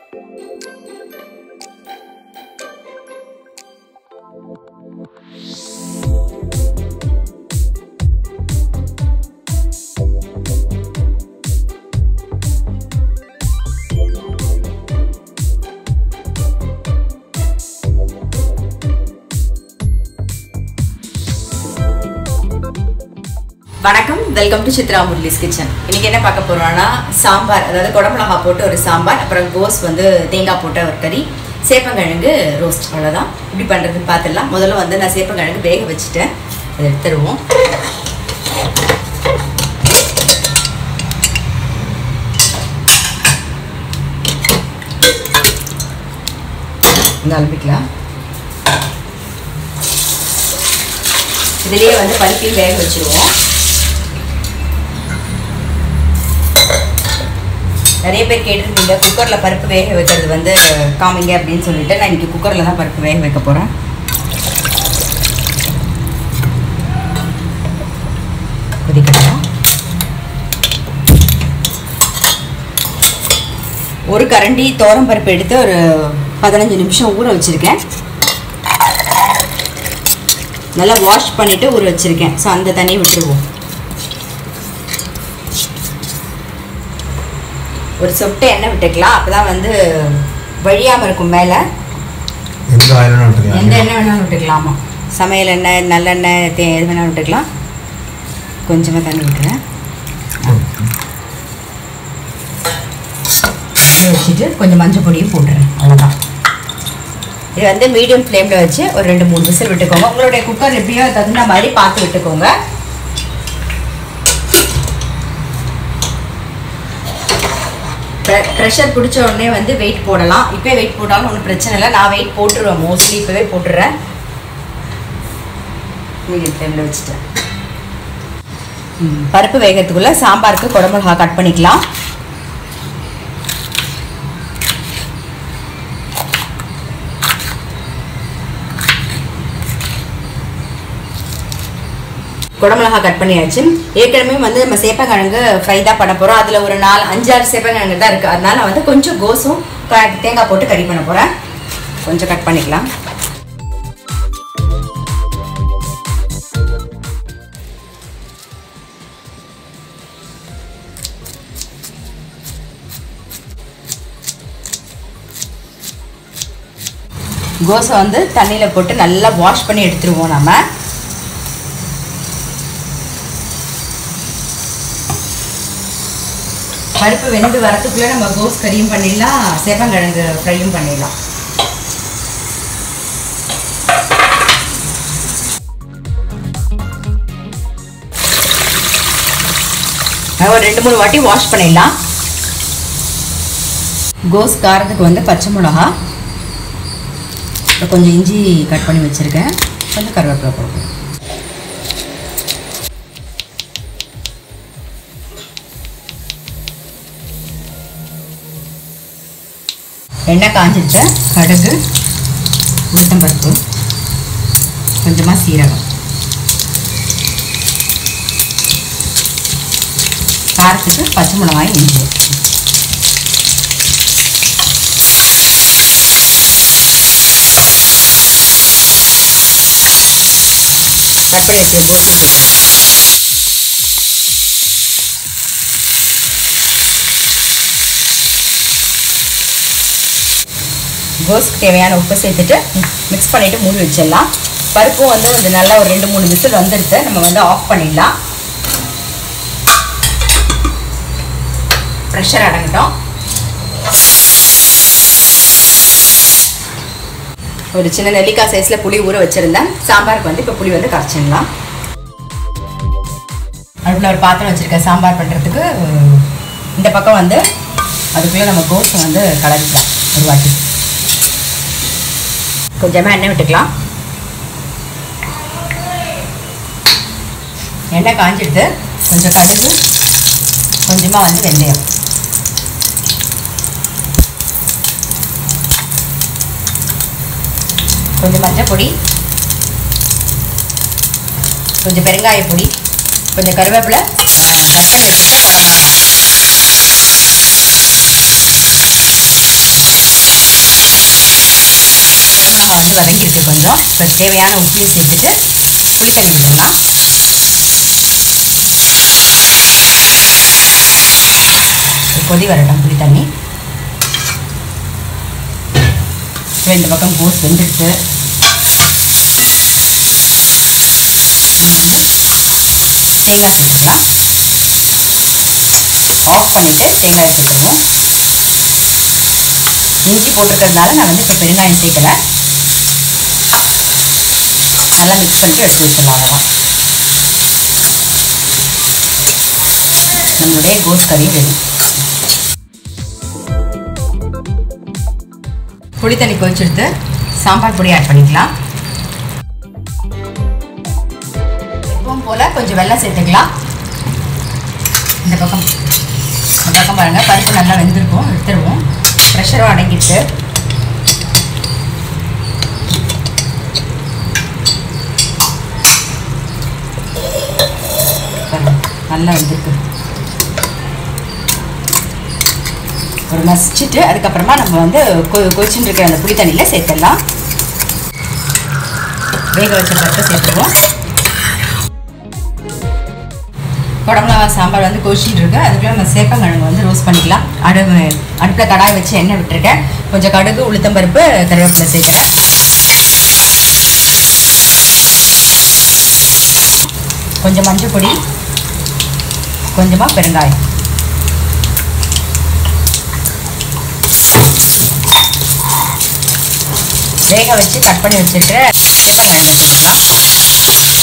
வணக்கம் welcome to Chitra Murali's kitchen இன்னைக்கு என்ன பார்க்க போறோம்னா சாம்பார் அதாவது குடமிளகா போட்டு ஒரு சாம்பார் அப்புறம் கோஸ் வந்து தேங்காய் போட்ட ஒரு கறி சேப்பங்கிழங்கு ரோஸ்ட் அவ்வளோதான் இப்படி பண்ணுறதுன்னு பார்த்துடலாம் முதல்ல வந்து நான் சேப்பங்கிழங்கு வேக வச்சுட்டேன் அதை எடுத்துருவோம் இந்த அலம்பிக்கலாம் இதுலேயே வந்து பருப்பையும் வேக வச்சுருவோம் நிறைய பேர் கேட்டிருந்தீங்க குக்கரில் பருப்பு வேக வைக்கிறது வந்து காமிங்க அப்படின்னு சொல்லிட்டு நான் இன்னைக்கு குக்கரில் தான் பருப்பு வேக வைக்க போகிறேன் கொதிக்கலாம் ஒரு கரண்டி தோரம் பருப்பு எடுத்து ஒரு பதினஞ்சு நிமிஷம் ஊற வச்சுருக்கேன் நல்லா வாஷ் பண்ணிவிட்டு ஊற வச்சுருக்கேன் ஸோ அந்த தண்ணியை விட்டுருவோம் ஒரு சொட்டு எண்ணெய் விட்டுக்கலாம் அப்போ தான் வந்து வழியாமல் இருக்கும் மேலே எந்த ஆயிரம் எந்த விட்டுக்கலாம் எண்ணெய் வேணாலும் விட்டுக்கலாமா சமையல் எண்ணெய் நல்லெண்ணெய் தே எது வேணாலும் விட்டுக்கலாம் கொஞ்சமாக தண்ணி விட்டுறேன் இதை வச்சுட்டு கொஞ்சம் மஞ்சள் பொடியும் போட்டுறேன் அவ்வளோதான் இது வந்து மீடியம் ஃப்ளேமில் வச்சு ஒரு ரெண்டு மூணு விசில் விட்டுக்கோங்க உங்களுடைய குக்கர் எப்படியோ தகுந்த மாதிரி பார்த்து விட்டுக்கோங்க ப்ரெஷர் பிடிச்ச உடனே வந்து வெயிட் போடலாம் இப்போ வெயிட் போட்டாலும் ஒன்றும் பிரச்சனை இல்லை நான் வெயிட் போட்டுருவேன் மோஸ்ட்லி இப்போவே போட்டுடுறேன் மீடியம் ஃப்ளேமில் வச்சுட்டேன் ம், பருப்பு வேகிறதுக்குள்ளே சாம்பாருக்கு குடமிளகா கட் பண்ணிக்கலாம் குடமிளகா கட் பண்ணியாச்சு ஏற்கனவே வந்து நம்ம சேப்பங்கிழங்கு ஃப்ரை தான் பண்ண போகிறோம் அதில் ஒரு நாலு அஞ்சாறு சேப்பங்கிழங்கு தான் இருக்குது அதனால வந்து கொஞ்சம் கோஸும் க- தேங்காய் போட்டு கறி பண்ண போகிறேன் கொஞ்சம் கட் பண்ணிக்கலாம் கோஸை வந்து தண்ணியில் போட்டு நல்லா வாஷ் பண்ணி எடுத்துருவோம் நம்ம பருப்பு வெந்து வரத்துக்குள்ளே நம்ம கோஸ் கறியும் பண்ணிடலாம் சேப்பங்கிழங்கு ஃப்ரையும் பண்ணிடலாம் நான் ஒரு ரெண்டு மூணு வாட்டி வாஷ் பண்ணிடலாம் கோஸ் காரத்துக்கு வந்து பச்சை மிளகா அப்புறம் கொஞ்சம் இஞ்சி கட் பண்ணி வச்சுருக்கேன் கொஞ்சம் கருவேப்பிலை போடுறேன் எண்ணெய் காஞ்சிடுச்சு கடுகு உளுத்தம்பருப்பு கொஞ்சமாக சீரகம் காரத்துக்கு பச்சை மிளகாய் இஞ்சி கட் பண்ணி வச்சு கோஸும் போட்டு கோஸ்க்கு தேவையான உப்பு சேர்த்துட்டு மிக்ஸ் பண்ணிவிட்டு மூடி வச்சிடலாம் பருப்பும் வந்து கொஞ்சம் நல்லா ஒரு ரெண்டு மூணு விசில் வந்துடுது நம்ம வந்து ஆஃப் பண்ணிடலாம் ப்ரெஷர் அடங்கட்டும் ஒரு சின்ன நெல்லிக்காய் சைஸில் புளி ஊற வச்சுருந்தேன் சாம்பாருக்கு வந்து இப்போ புளி வந்து கரைச்சிடலாம் அடுப்பில் ஒரு பாத்திரம் வச்சுருக்கேன் சாம்பார் பண்ணுறதுக்கு இந்த பக்கம் வந்து அதுக்குள்ளே நம்ம கோஸை வந்து கலரிக்கலாம் ஒரு வாட்டி கொஞ்சமாக எண்ணெய் விட்டுக்கலாம் எண்ணெய் காஞ்சிடுது கொஞ்சம் கடுகு கொஞ்சமாக வந்து வெந்தயம் கொஞ்சம் மஞ்சள் பொடி கொஞ்சம் பெருங்காய பொடி கொஞ்சம் கருவேப்பிலை அஹ், கட் பண்ணி வச்சுருக்க வரமிளகா வதங்கியிருக்கு கொஞ்சம் இப்போ தேவையான உப்பையும் சேர்த்துட்டு புளித்தண்ணி விட்டுடலாம் ஒரு கொதி வரட்டும் புளித்தண்ணி இப்போ இந்த பக்கம் கோஸ் வெந்துடுச்சு நம்ம வந்து தேங்காய் சேர்த்துக்கலாம் ஆஃப் பண்ணிவிட்டு தேங்காய் சேர்த்துருவோம் இஞ்சி போட்டிருக்கிறதுனால நான் வந்து இப்போ பெருங்காயம் சேர்க்கல நல்லா மிக்ஸ் பண்ணிட்டு எடுத்து வச்சிடலாம் அவ்வளோதான் நம்மளுடைய கோஸ் கறி ரெடி புளி தண்ணி கொதிச்செடுத்து சாம்பார் பொடி ஆட் பண்ணிக்கலாம் எப்பவும் போல் கொஞ்சம் வெள்ளம் சேர்த்துக்கலாம் இந்த பக்கம் இந்த பக்கம் பாருங்கள் பருப்பு நல்லா வெந்திருக்கும் எடுத்துருவோம் ப்ரெஷரும் அடங்கிட்டு பாருங்க, நல்லா வெந்திருக்கு ஒரு மசிச்சுட்டு அதுக்கப்புறமா நம்ம வந்து கொ கொதிச்சுட்டு இருக்கிற அந்த புளி தண்ணியில் சேர்த்துடலாம் வேக வச்ச பருப்பை சேர்த்துருவோம் குடம்புலவா சாம்பார் வந்து கொதிச்சுட்டு இருக்கு அதுக்குள்ள நம்ம சேப்பங்கிழங்கு வந்து ரோஸ்ட் பண்ணிக்கலாம் அடு அடுப்பில் கடாய் வச்சு எண்ணெய் விட்டுருக்கேன் கொஞ்சம் கடுகு உளுத்தம்பருப்பு கருவேப்பிலை சேர்க்குறேன் கொஞ்சம் மஞ்சள் பொடி கொஞ்சமாக பெருங்காயம் வேக வச்சு கட் பண்ணி வச்சுருக்கிற சேப்பங்கிழங்கு சேர்த்துக்கலாம்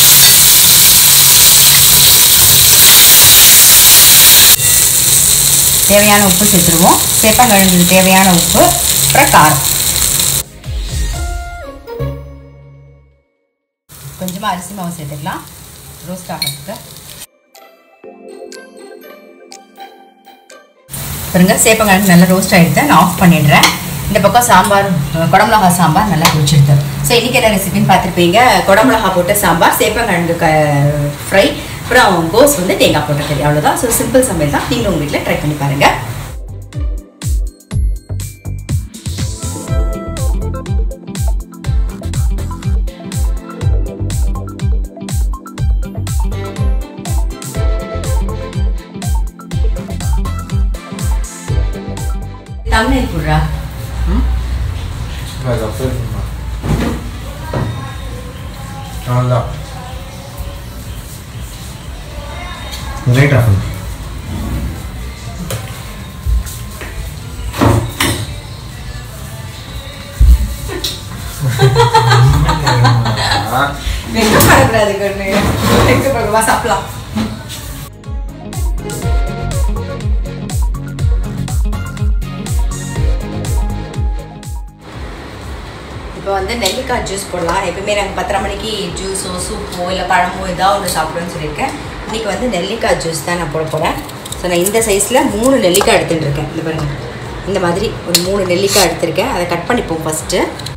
தேவையான உப்பு சேர்த்துருவோம் சேப்பங்கிழங்குக்கு தேவையான உப்பு அப்புறம் காரம் கொஞ்சமாக அரிசி மாவு சேர்த்துக்கலாம் ரோஸ்ட் ஆகிறதுக்கு பாருங்க சேப்பங்கிழங்கு நல்லா ரோஸ்ட் ஆகிடுது நான் ஆஃப் பண்ணிடுறேன் இந்த பக்கம் சாம்பார் அஹ், குடமிளகா சாம்பார் நல்லா குடிச்சிடுது ஸோ இன்றைக்கி என்ன ரெசிபின்னு பார்த்துருப்பீங்க குடமிளகா போட்ட சாம்பார் சேப்பங்கிழங்கு க ஃப்ரை அப்புறம் கோஸ் வந்து தேங்காய் போட்ட கறி அவ்வளோதான் ஸோ சிம்பிள் சமையல் தான் நீங்களும் உங்கள் வீட்டில் ட்ரை பண்ணி பாருங்கள் தமிழ் போடுறா ம் அது அப்படியே சொன்னா அவ்வளோதான் ரைட் ஆஃப் வெங்க படக்கூடாது கண்ணு வெங்க படவா சாப்பிடலாம் இப்போ வந்து நெல்லிக்காய் ஜூஸ் போடலாம் எப்பவுமே நாங்கள் பத்தரை மணிக்கு ஜூஸோ சூப்போ இல்லை பழமோ ஏதாவது ஒன்று சாப்பிடுவேன்னு சொல்லியிருக்கேன் இன்றைக்கி வந்து நெல்லிக்காய் ஜூஸ் தான் நான் போட போகிறேன் ஸோ நான் இந்த சைஸில் மூணு நெல்லிக்காய் எடுத்துகிட்டு இருக்கேன் இந்த பாருங்க இந்த மாதிரி ஒரு மூணு நெல்லிக்காய் எடுத்திருக்கேன் அதை கட் பண்ணிப்போம் ஃபஸ்ட்டு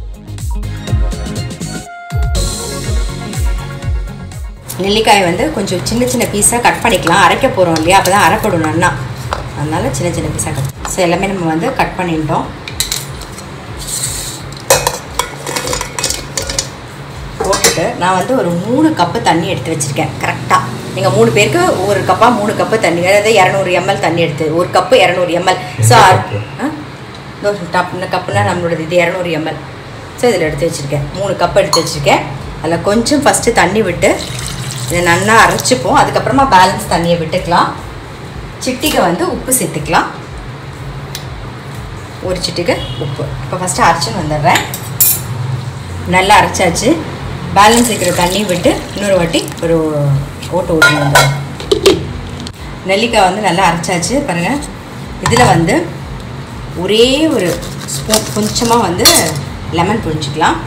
நெல்லிக்காயை வந்து கொஞ்சம் சின்ன சின்ன பீஸாக கட் பண்ணிக்கலாம் அரைக்க போகிறோம் இல்லையா அப்போ தான் அரைப்படும் நன்னா அதனால சின்ன சின்ன பீஸாக கட் ஸோ எல்லாமே நம்ம வந்து கட் பண்ணிட்டோம் போட்டுட்டு நான் வந்து ஒரு மூணு கப்பு தண்ணி எடுத்து வச்சுருக்கேன் கரெக்டாக நீங்கள் மூணு பேருக்கு ஒரு கப்பாக மூணு கப்பு தண்ணி அதாவது இரநூறு எம்எல் தண்ணி எடுத்து ஒரு கப்பு இரநூறு எம்எல் ஸோ டப் இந்த கப்புனா நம்மளோடது இது இரநூறு எம்எல் ஸோ இதில் எடுத்து வச்சுருக்கேன் மூணு கப் எடுத்து வச்சுருக்கேன் அதில் கொஞ்சம் ஃபஸ்ட்டு தண்ணி விட்டு இதை நல்லா அரைச்சிப்போம் அதுக்கப்புறமா பேலன்ஸ் தண்ணியை விட்டுக்கலாம் சிட்டிக்கு வந்து உப்பு சேர்த்துக்கலாம் ஒரு சிட்டிக்கு உப்பு இப்போ ஃபஸ்ட்டு அரைச்சின்னு வந்துடுறேன் நல்லா அரைச்சாச்சு பேலன்ஸ் இருக்கிற தண்ணி விட்டு இன்னொரு வாட்டி ஒரு ஓட்டு ஓட்டு வந்துடும் நெல்லிக்காய் வந்து நல்லா அரைச்சாச்சு பாருங்கள் இதில் வந்து ஒரே ஒரு ஸ்பூன் கொஞ்சமாக வந்து லெமன் புழிஞ்சிக்கலாம்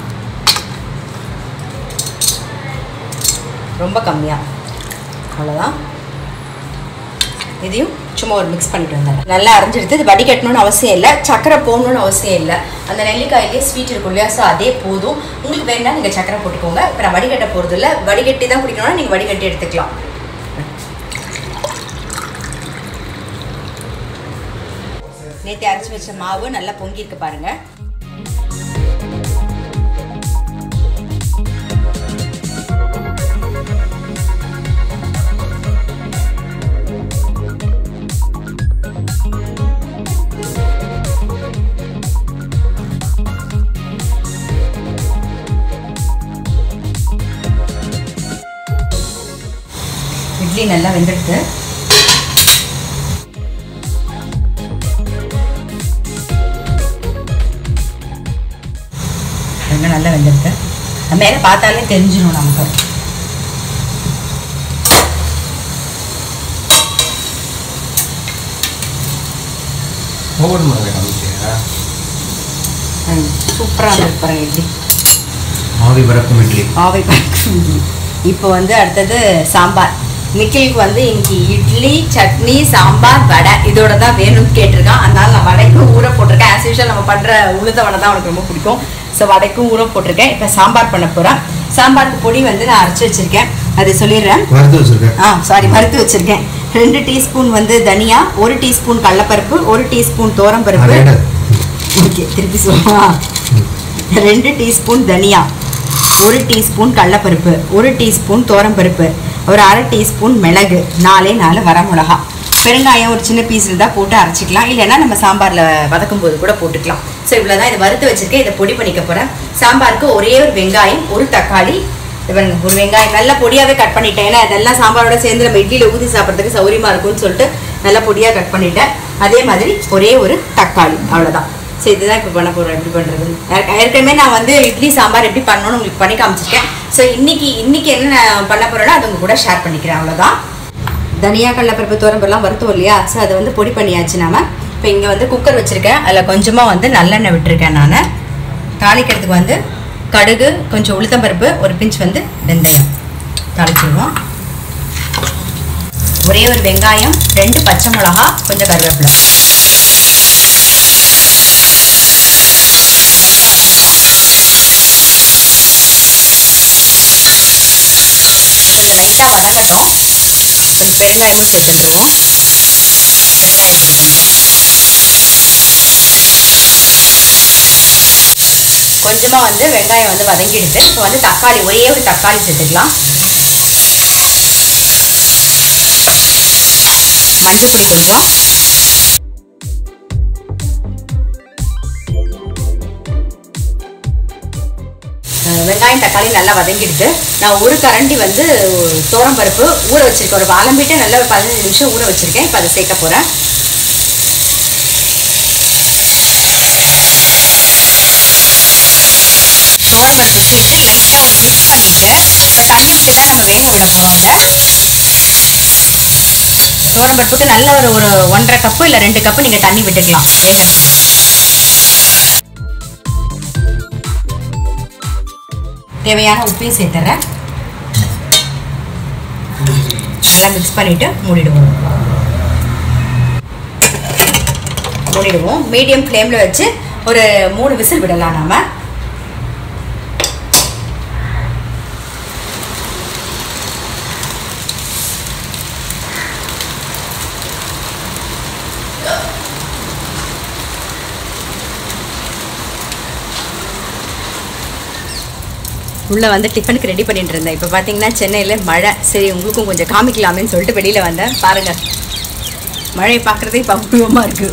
ரொம்ப கம்மியாக அவ்வளோதான் இதையும் சும்மா ஒரு மிக்ஸ் பண்ணிட்டு வந்தேன் நல்லா அரைஞ்சிடுது இது வடிகட்டணும்னு அவசியம் இல்லை சக்கரை போடணும்னு அவசியம் இல்லை அந்த நெல்லிக்காயிலே ஸ்வீட் இருக்கும் இல்லையா ஸோ அதே போதும் உங்களுக்கு வேணா நீங்கள் சக்கரை போட்டுக்கோங்க இப்போ நான் வடிகட்ட போகிறது இல்லை வடிகட்டி தான் குடிக்கணும்னா நீங்கள் வடிகட்டி எடுத்துக்கலாம் நேற்று அரைச்சி வச்ச மாவு நல்லா பொங்கியிருக்கு பாருங்க இட்லி நல்லா வெந்துடுது வெங்காயம் நல்லா வெந்துடுது அது மேலே பார்த்தாலே தெரிஞ்சிடும் நமக்கு ஓவன் மாதிரி காமிச்சியா சூப்பராக இருந்தது பாருங்க இட்லி ஆவி பறக்கும் இட்லி ஆவை பறக்கும் இட்லி இப்போ வந்து அடுத்தது சாம்பார் நிக்கிலுக்கு வந்து இன்னைக்கு இட்லி சட்னி சாம்பார் வடை இதோட தான் வேணும்னு கேட்டிருக்கான் அதனால நான் வடைக்கும் ஊற போட்டிருக்கேன் ஆஸ் யூஷுவல் நம்ம பண்ணுற உளுந்த வடை தான் அவனுக்கு ரொம்ப பிடிக்கும் ஸோ வடைக்கும் ஊற போட்டிருக்கேன் இப்போ சாம்பார் பண்ண போகிறேன் சாம்பாருக்கு பொடி வந்து நான் அரைச்சி வச்சிருக்கேன் அதை சொல்லிடுறேன் வறுத்து வச்சிருக்கேன் ஆ சாரி வறுத்து வச்சிருக்கேன் ரெண்டு டீஸ்பூன் வந்து தனியா ஒரு டீஸ்பூன் கடலப்பருப்பு ஒரு டீஸ்பூன் அது தோரம்பருப்பு என்னது ஓகே திருப்பி சொல்லுவா ரெண்டு டீஸ்பூன் தனியா ஒரு டீஸ்பூன் கடலப்பருப்பு ஒரு டீஸ்பூன் தோரம்பருப்பு ஒரு அரை டீஸ்பூன் மிளகு நாலே நாலு வரமிளகா பெருங்காயம் ஒரு சின்ன பீஸ் இருந்தால் போட்டு அரைச்சிக்கலாம் இல்லைன்னா நம்ம சாம்பாரில் வதக்கும் போது கூட போட்டுக்கலாம் ஸோ இவ்வளோ தான் இதை வறுத்து வச்சிருக்கேன் இதை பொடி பண்ணிக்க போகிறேன் சாம்பாருக்கு ஒரே ஒரு வெங்காயம் ஒரு தக்காளி இது பாருங்க, ஒரு வெங்காயம் நல்லா பொடியாவே கட் பண்ணிட்டேன் ஏன்னா இதெல்லாம் சாம்பாரோட சேர்ந்து நம்ம இட்லியில ஊற்றி சாப்பிட்றதுக்கு சௌரியமா இருக்கும்னு சொல்லிட்டு நல்லா பொடியா கட் பண்ணிட்டேன் அதே மாதிரி ஒரே ஒரு தக்காளி அவ்வளவுதான் ஸோ இதுதான் இப்போ பண்ண போறோம் எப்படி பண்றது ஏற்க- ஏற்கனவே நான் வந்து இட்லி சாம்பார் எப்படி பண்ணணும்னு உங்களுக்கு பண்ணி காமிச்சிருக்கேன் ஸோ இன்னைக்கு இன்னைக்கு என்ன நான் பண்ண போறேன்னா அது உங்க கூட ஷேர் பண்ணிக்கிறேன் அவ்வளவுதான் தனியா கடலப்பருப்பு தோரம்பெல்லாம் வறுத்தோம் இல்லையா ஸோ அதை வந்து பொடி பண்ணியாச்சு நாம இப்போ இங்கே வந்து குக்கர் வச்சுருக்கேன் அதில் கொஞ்சமாக வந்து நல்லெண்ணெய் விட்டுருக்கேன் நான் தாளிக்கிறதுக்கு வந்து கடுகு கொஞ்சம் உளுத்தம்பருப்பு ஒரு பிஞ்ச் வந்து வெந்தயம் தாளிச்சிடுவோம் ஒரே ஒரு வெங்காயம் ரெண்டு பச்சை மிளகா கொஞ்சம் கருவேப்பிலை கொஞ்சம் லைட்டாக வதங்கட்டும் கொஞ்சம் பெருங்காயமும் சேர்த்துட்டுருவோம் பெருங்காயம் பொடி கொஞ்சம் கொஞ்சமாக வந்து வெங்காயம் வந்து வதங்கிடுது இப்போ வந்து தக்காளி ஒரே ஒரு தக்காளி சேர்த்துக்கலாம் மஞ்சள் பொடி கொஞ்சம் அஹ் வெங்காயம் தக்காளி நல்லா வதங்கிடுது நான் ஒரு கரண்டி வந்து தோரம் பருப்பு ஊற வச்சிருக்கேன் ஒரு அலம்பிட்டு நல்லா ஒரு பதினஞ்சு நிமிஷம் ஊற வச்சிருக்கேன் இப்போ அதை சேர்க்க போகிறேன் தோரம் பருப்பு சேர்த்து லைட்டாக ஒரு மிக்ஸ் பண்ணிட்டு இப்போ தண்ணி விட்டு தான் நம்ம வேக விட போகிறோம் அதை தோரம் பருப்புக்கு நல்ல ஒரு ஒரு ஒன்றரை கப்பு இல்லை ரெண்டு கப்பு நீங்கள் தண்ணி விட்டுக்கலாம் வேகிறதுக்கு தேவையான உப்பையும் சேர்த்துறேன் நல்லா மிக்ஸ் பண்ணிட்டு மூடிடுவோம் மூடிடுவோம் மீடியம் ஃப்ளேமில் வச்சு ஒரு மூணு விசில் விடலாம் நாம உள்ளே வந்து டிஃபனுக்கு ரெடி பண்ணிட்டு இருந்தேன் இப்போ பார்த்தீங்கன்னா சென்னையில் மழை சரி உங்களுக்கும் கொஞ்சம் காமிக்கலாமேன்னு சொல்லிட்டு வெளியில் வந்தேன் பாருங்கள் மழையை பார்க்குறதே இப்போ அபூர்வமாக இருக்குது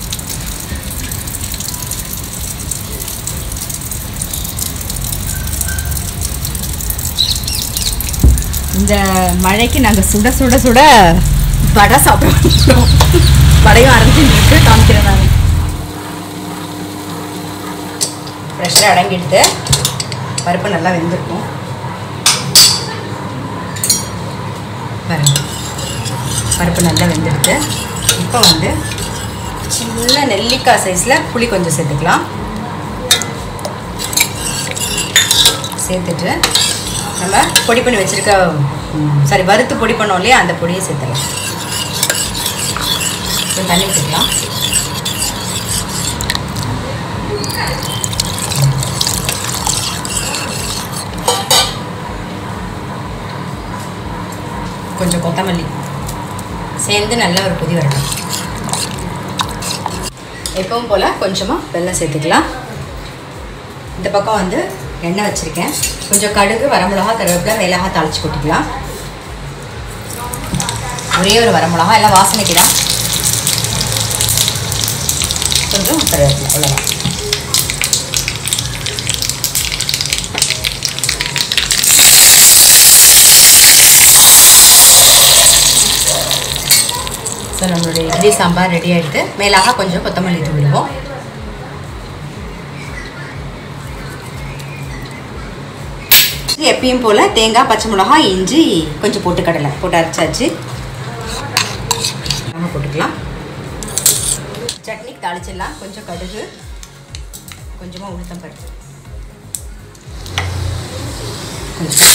இந்த மழைக்கு நாங்கள் சுட சுட சுட வடை சாப்பிடுவோம் வடையும் அரைஞ்சிட்டு இருக்கு காமிக்கிறேன் நான் ப்ரெஷர் அடங்கிடுது பருப்பு நல்லா வெந்திருக்கும் பாருங்க பருப்பு நல்லா வெந்துடுது இப்போ வந்து சின்ன நெல்லிக்காய் சைஸில் புளி கொஞ்சம் சேர்த்துக்கலாம் சேர்த்துட்டு நம்ம பொடி பண்ணி வச்சுருக்க சாரி வறுத்து பொடி பண்ணோம் இல்லையா அந்த பொடியை சேர்த்துக்கலாம் கொஞ்சம் தண்ணி ஊற்றிக்கலாம் கொஞ்சம் கொத்தமல்லி சேர்ந்து நல்ல ஒரு கொதி வரட்டும் எப்பவும் போல் கொஞ்சமாக வெல்லம் சேர்த்துக்கலாம் இந்த பக்கம் வந்து எண்ணெய் வச்சுருக்கேன் கொஞ்சம் கடுகு வரமிளகா கருவேப்பிலை மிளகா தாளித்து கொட்டிக்கலாம் ஒரே ஒரு வரமிளகா எல்லாம் வாசனைக்கு தான் கொஞ்சம் கருவேப்பிலை அவ்வளோதான் ஸோ நம்மளுடைய இட்லி சாம்பார் ரெடி ஆகிடுது மேலாக கொஞ்சம் கொத்தமல்லி தூவிடுவோம் எப்பயும் போல் தேங்காய் பச்சை மிளகாய் இஞ்சி கொஞ்சம் போட்டு கடலை போட்டு அரைச்சாச்சு நம்ம போட்டுக்கலாம் சட்னிக்கு தாளிச்சிடலாம் கொஞ்சம் கடுகு கொஞ்சமாக உளுத்தம் பருப்பு கொஞ்சம்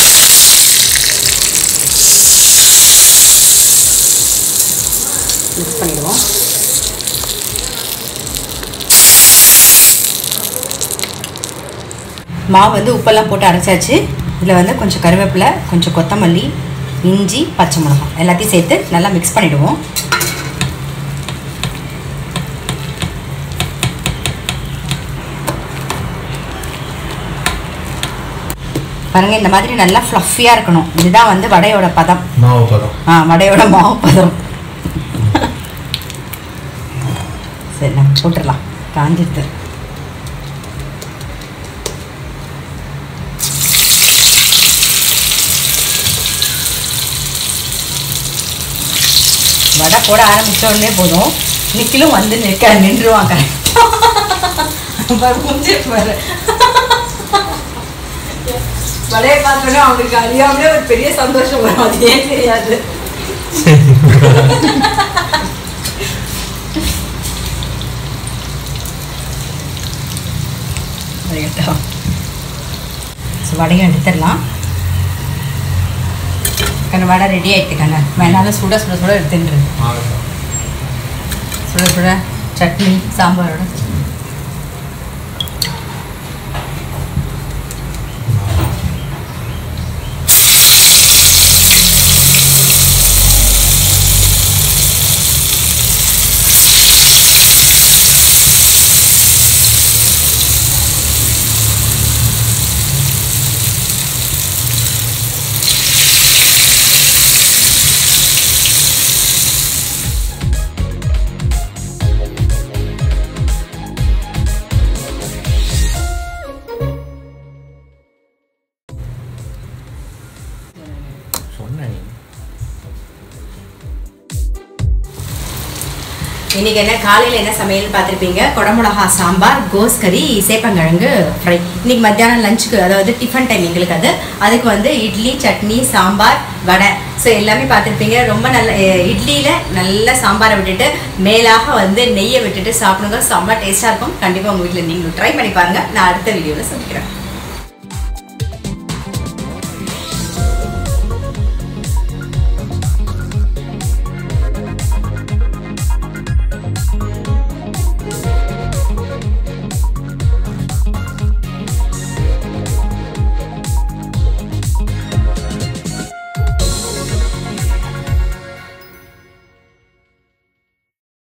மிக்ஸ் பண்ணிடுவோம் மாவு வந்து உப்பெல்லாம் போட்டு அரைச்சாச்சு இதில் வந்து கொஞ்சம் கருவேப்பிலை கொஞ்சம் கொத்தமல்லி இஞ்சி பச்சை மிளகாய் எல்லாத்தையும் சேர்த்து நல்லா மிக்ஸ் பண்ணிவிடுவோம் பாருங்க இந்த மாதிரி நல்லா ஃப்ளஃபியாக இருக்கணும் இதுதான் வந்து வடையோட பதம் மாவு பதம் ஆ வடையோட மாவு பதம் சரி நம்ம போட்டுடலாம் காஞ்சிடுது வடை போட ஆரம்பிச்ச உடனே போதும் நிக்கிலும் வந்து நிற்க நின்றுவான் கரெக்டாக முடிஞ்சு பாரு வடையை பார்த்தோன்னே அவனுக்கு அறியாமலே ஒரு பெரிய சந்தோஷம் வரும் அது ஏன் தெரியாது இருக்கட்டும் ஸோ வடையும் எடுத்துடலாம் கண்ணு வடை ரெடி ஆயிடுச்சு கண்ணு வேணாலும் சுட சுட சுட எடுத்துட்டு சுட சுட சட்னி சாம்பாரோட சொன்னேன் இன்னைக்கு என்ன காலையில் என்ன சமையல்னு பார்த்துருப்பீங்க குடமிளகா சாம்பார் கோஸ் கறி சேப்பங்கிழங்கு ஃப்ரை இன்னைக்கு மத்தியானம் லஞ்சுக்கு அதாவது டிஃபன் டைம் எங்களுக்கு அது அதுக்கு வந்து இட்லி சட்னி சாம்பார் வடை ஸோ எல்லாமே பார்த்துருப்பீங்க ரொம்ப நல்ல அஹ், இட்லியில் நல்ல சாம்பாரை விட்டுட்டு மேலாக வந்து நெய்யை விட்டுட்டு சாப்பிடுங்க செம்ம டேஸ்ட்டாக இருக்கும் கண்டிப்பாக உங்கள் வீட்டில் நீங்களும் ட்ரை பண்ணி பாருங்கள் நான் அடுத்த வீடியோவில் சந்திக்கிறேன்